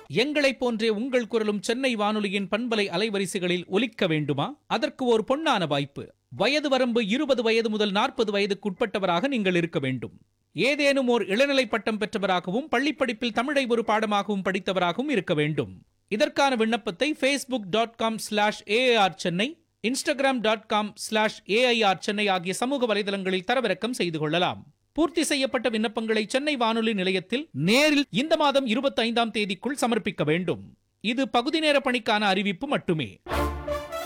எங்களைப் போன்றே உங்கள் குரலும் சென்னை வானொலியின் பண்பலை அலைவரிசைகளில் ஒலிக்க வேண்டுமா அதற்கு ஒரு பொன்னான வாய்ப்பு வயது வரம்பு இருபது வயது முதல் நாற்பது வயதுக்குட்பட்டவராக நீங்கள் இருக்க வேண்டும் ஏதேனும் ஓர் இளநிலை பட்டம் பெற்றவராகவும் பள்ளிப்படிப்பில் தமிழை ஒரு பாடமாகவும் படித்தவராகவும் இருக்க வேண்டும் இதற்கான விண்ணப்பத்தை Facebook dot com slash AR Chennai Instagram dot com slash AIR Chennai ஆகிய சமூக வலைதளங்களில் தரவிறக்கம் செய்து கொள்ளலாம் பூர்த்தி செய்யப்பட்ட விண்ணப்பங்களை சென்னை வானொலி நிலையத்தில் நேரில் இந்த மாதம் இருபத்தி ஐந்தாம் தேதிக்குள் சமர்ப்பிக்க வேண்டும் இது பகுதி நேர பணிக்கான அறிவிப்பு மட்டுமே